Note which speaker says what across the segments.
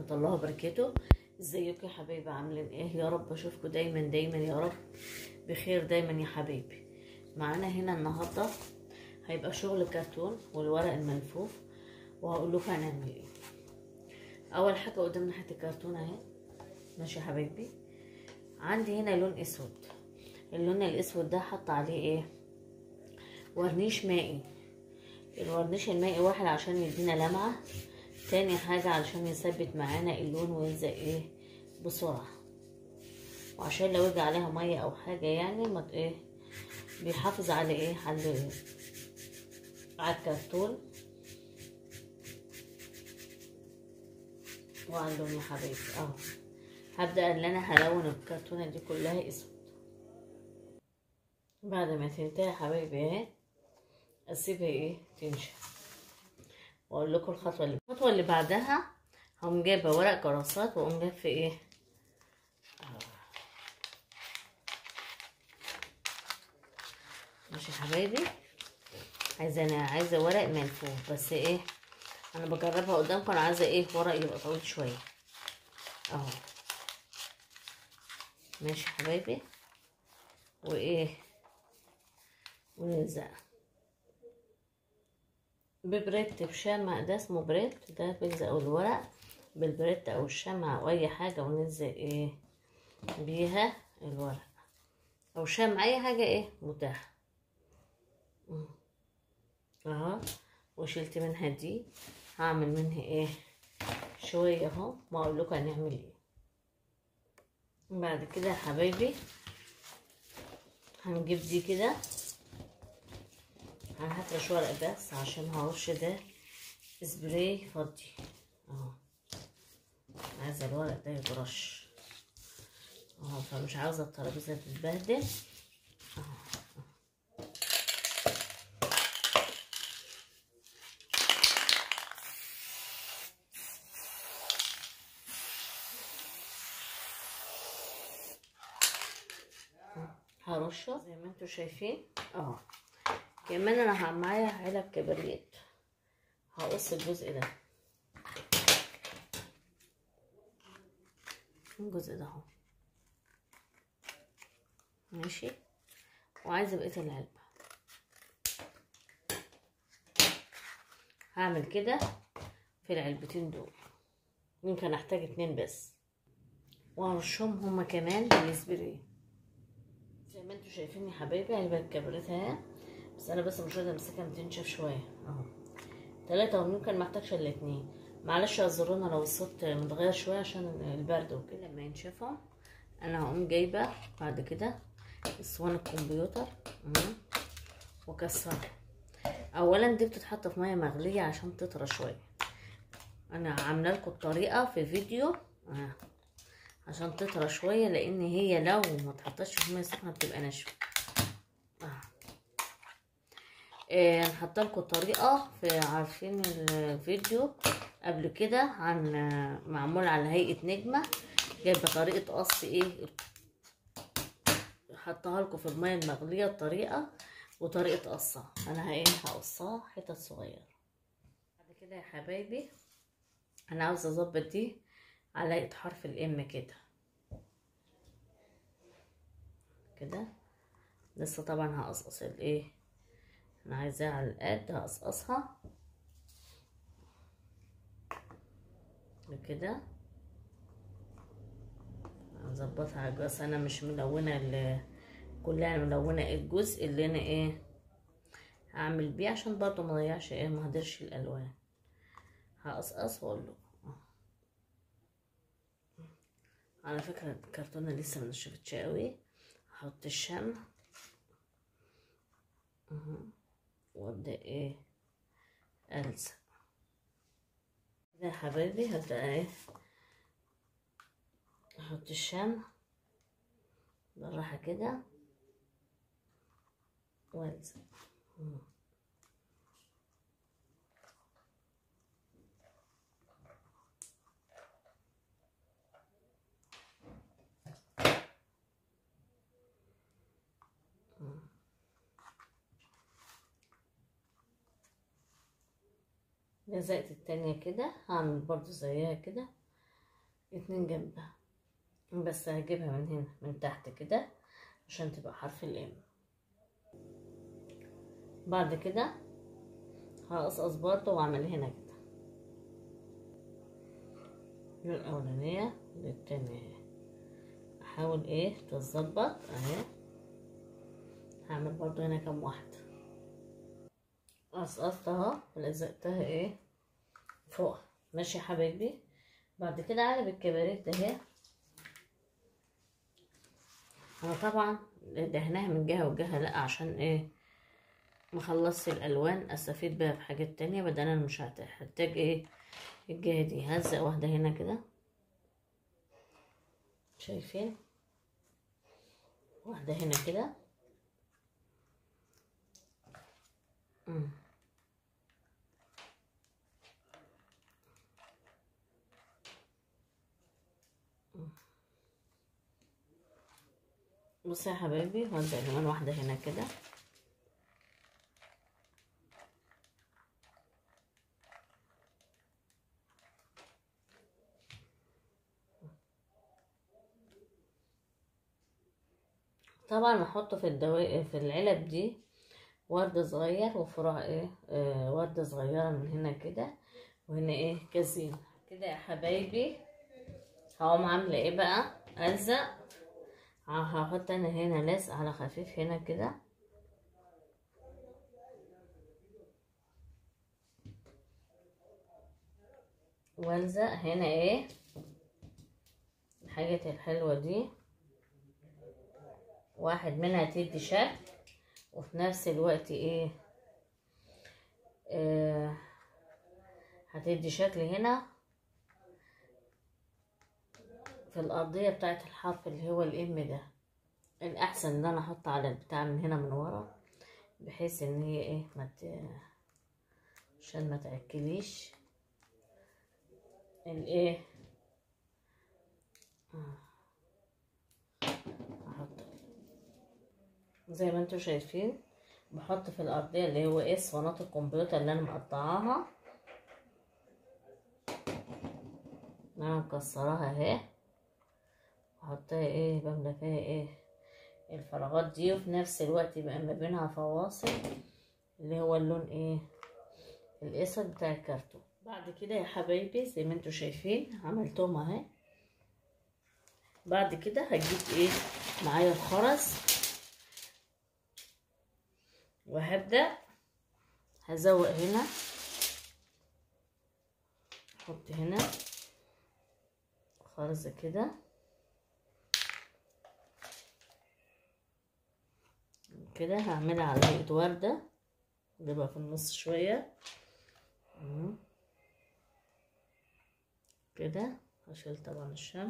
Speaker 1: ورحمة الله وبركاته ازيكم يا حبايبي عاملين ايه يا رب اشوفكم دايما دايما يا رب بخير دايما يا حبايبي معانا هنا النهاردة هيبقى شغل كرتون والورق الملفوف وهقول لكم هنعمل ايه اول حاجة قدامنا حتة كرتون اهي ماشي يا حبايبي عندي هنا لون اسود اللون الاسود ده حط عليه ايه ورنيش مائي الورنيش المائي واحد عشان يدينا لمعة تاني حاجة علشان يثبت معانا اللون ويلزق ايه بسرعة وعشان لو يجي عليها مية او حاجة يعني ما ايه بيحافظ على ايه على على الكرتون وعلى اللون يا حبايبي اهو هبدأ ان انا هلون الكرتونة دي كلها اسود بعد ما تنتهي يا حبايبي اهي اسيبها ايه تنشف واقول لكم الخطوه اللي الخطوه اللي بعدها هقوم جايبه ورق كراسات واقوم جايب في ايه ماشي يا حبايبي عايزه انا عايزه ورق ملفوف بس ايه انا بجربها قدامكم انا عايزه ايه ورق يبقى طويل شويه اهو ماشي يا حبايبي وايه ونلزق ببريت بشمع ده اسمه بريت ده بيلزق الورق بالبريت او الشمع او اي حاجه ونلزق ايه بيها الورق او شمع اي حاجه ايه متاحه اهو وشلت منها دي هعمل منها ايه شويه اهو ما اقول لكم هنعمل ايه بعد كده يا حبايبي هنجيب دي كده انا هفرش ورق بس عشان هرش ده سبراي فضي اهو عايزه الورق ده يترش اهو فمش عاوزه الترابيزه تتبهدل اهو هرشه زي ما انتوا شايفين اهو كمان انا معايا علب كبريت هقص الجزء ده الجزء ده اهو ماشي وعايزه بقيه العلبه هعمل كده في العلبتين دول يمكن احتاج اتنين بس وهرشهم هما كمان بالسبراي زي ما انتوا شايفين يا حبايبي علبه الكبريت اهي بس انا بس مش قادره امسكها تنشف شويه اهو تلاتة وممكن محتاجش الا اتنين معلش اعذرونا لو الصوت متغير شويه عشان البرد وكده لما ينشفهم انا هقوم جايبه بعد كده اسوان الكمبيوتر واكسرها اولا دي بتتحط في ميه مغليه عشان تطرى شويه انا عامله لكم الطريقه في فيديو آه. عشان تطرى شويه لان هي لو ما اتحطتش في ميه سخنه بتبقى ناشفه آه. آه هنحط لكم الطريقه في عارفين الفيديو قبل كده عن معمول على هيئه نجمه جايبه طريقه قص ايه حطها لكم في الميه المغليه الطريقه وطريقه قصها انا ايه هقصها حتت صغيره بعد كده يا حبايبي انا عاوزه اظبط دي على حرف الام كده كده لسه طبعا هقصقص الايه انا عايزاها على القد هقصقصها كده هظبطها على الجزء انا مش ملونه كلها ملونه الجزء اللي انا ايه هعمل بيه عشان برضو ما اضيعش ايه ما هدرش الالوان هقصقص واقول لكم على فكره الكرتونه لسه ما نشفتش قوي هحط الشمع وابدا ايه الزق كده يا حبايبي هبدا ايه احط الشمع بالراحه كده والزق لزقت التانية كده هعمل برضو زيها كده اتنين جنبها بس هجيبها من هنا من تحت كده عشان تبقى حرف الام بعد كده هقصقص برضه واعمل هنا كده من الاولانيه للتانية احاول ايه تتظبط اهي هعمل برضه هنا كام واحده قصقصتها ولزقتها ايه فوق ماشي يا حبايبي بعد كده اقلب الكباريت ده اهي انا طبعا دهناها من جهه وجهه لا عشان ايه مخلصش الالوان استفيد بيها في حاجات تانية بدل انا مش هحتاج ايه الجهه دي هلزق واحده هنا كده شايفين واحده هنا كده مم. بصي يا حبايبي هلزق كمان واحده هنا كده طبعا احطه في الدوائر في العلب دي ورد صغير وفروع ايه آه ورده صغيره من هنا كده وهنا ايه كزين كده يا حبايبي هقوم عامله ايه بقى الزق هحط انا هنا لزق على خفيف هنا كده والزق هنا ايه الحاجات الحلوه دي واحد منها تدي شكل وفي نفس الوقت ايه آه هتدي شكل هنا في الارضيه بتاعت الحرف اللي هو الام ده الاحسن ان انا احط على البتاع من هنا من ورا بحيث ان هي ايه ما عشان ما تاكليش الايه احط زي ما انتوا شايفين بحط في الارضيه اللي هو ايه اسفنات الكمبيوتر اللي انا مقطعاها انا مكسراها اهي احطها ايه بملى فيها ايه الفراغات دي وفي نفس الوقت يبقى ما بينها فواصل اللي هو اللون ايه الاسود بتاع الكرتون بعد كده يا حبايبي زي ما انتوا شايفين عملتهم اهي بعد كده هجيب ايه معايا الخرز وهبدأ هزوق هنا احط هنا خرزة كده كده هعملها على هيئة وردة اجيبها في النص شوية كده هشيل طبعا الشمع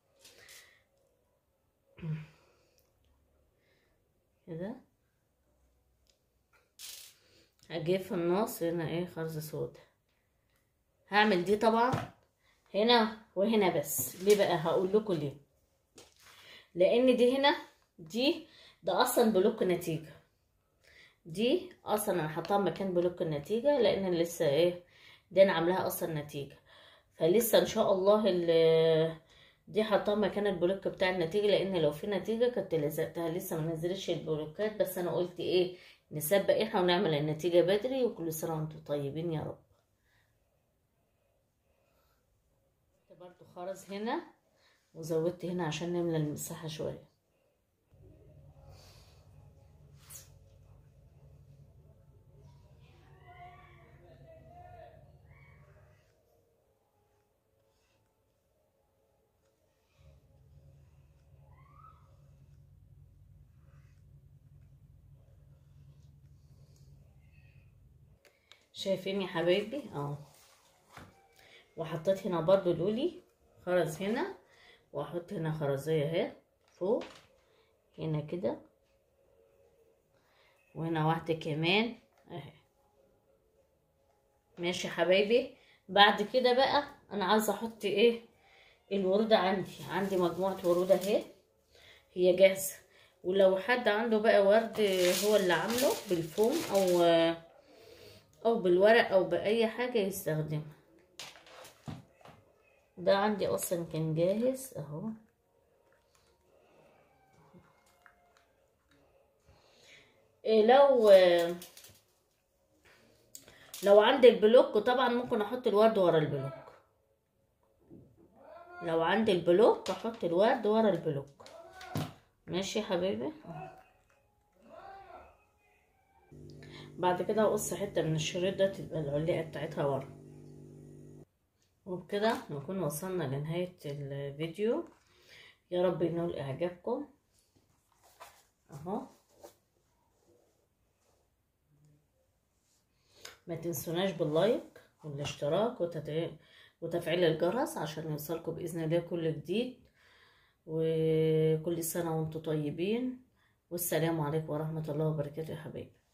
Speaker 1: كده هجيب في النص هنا ايه خرزة سودا هعمل دي طبعا هنا وهنا بس ليه بقى هقول لكم ليه لان دي هنا دي ده اصلا بلوك نتيجة دي اصلا انا حطاها مكان بلوك النتيجة لان لسه ايه دي انا عاملاها اصلا نتيجة فلسه ان شاء الله ال دي حطاها مكان البلوك بتاع النتيجة لان لو في نتيجة كنت لزقتها لسه ما نزلتش البلوكات بس انا قلت ايه نسبق احنا ونعمل النتيجة بدري وكل سنة وانتم طيبين يا رب برضو خرز هنا وزودت هنا عشان نملى المساحة شوية شايفين يا حبايبي اه وحطيت هنا برضو لولي خرز هنا واحط هنا خرزية اهي فوق هنا كده وهنا واحدة كمان اهي ماشي يا حبايبي بعد كده بقى انا عايزه احط ايه الوردة عندي عندي مجموعة ورود اهي هي جاهزة ولو حد عنده بقى ورد هو اللي عامله بالفوم او او بالورق او باي حاجة يستخدمها ده عندي اصلا كان جاهز اهو إيه لو لو عندي البلوك طبعا ممكن احط الورد ورا البلوك لو عندي البلوك احط الورد ورا البلوك ماشي يا حبيبي بعد كده اقص حته من الشريط ده تبقى العلقه بتاعتها ورا وبكده نكون وصلنا لنهايه الفيديو يا رب ينول اعجابكم اهو ما تنسوناش باللايك والاشتراك وتتع... وتفعيل الجرس عشان يوصلكم بإذن الله كل جديد وكل سنة وانتم طيبين والسلام عليكم ورحمة الله وبركاته يا حبايبي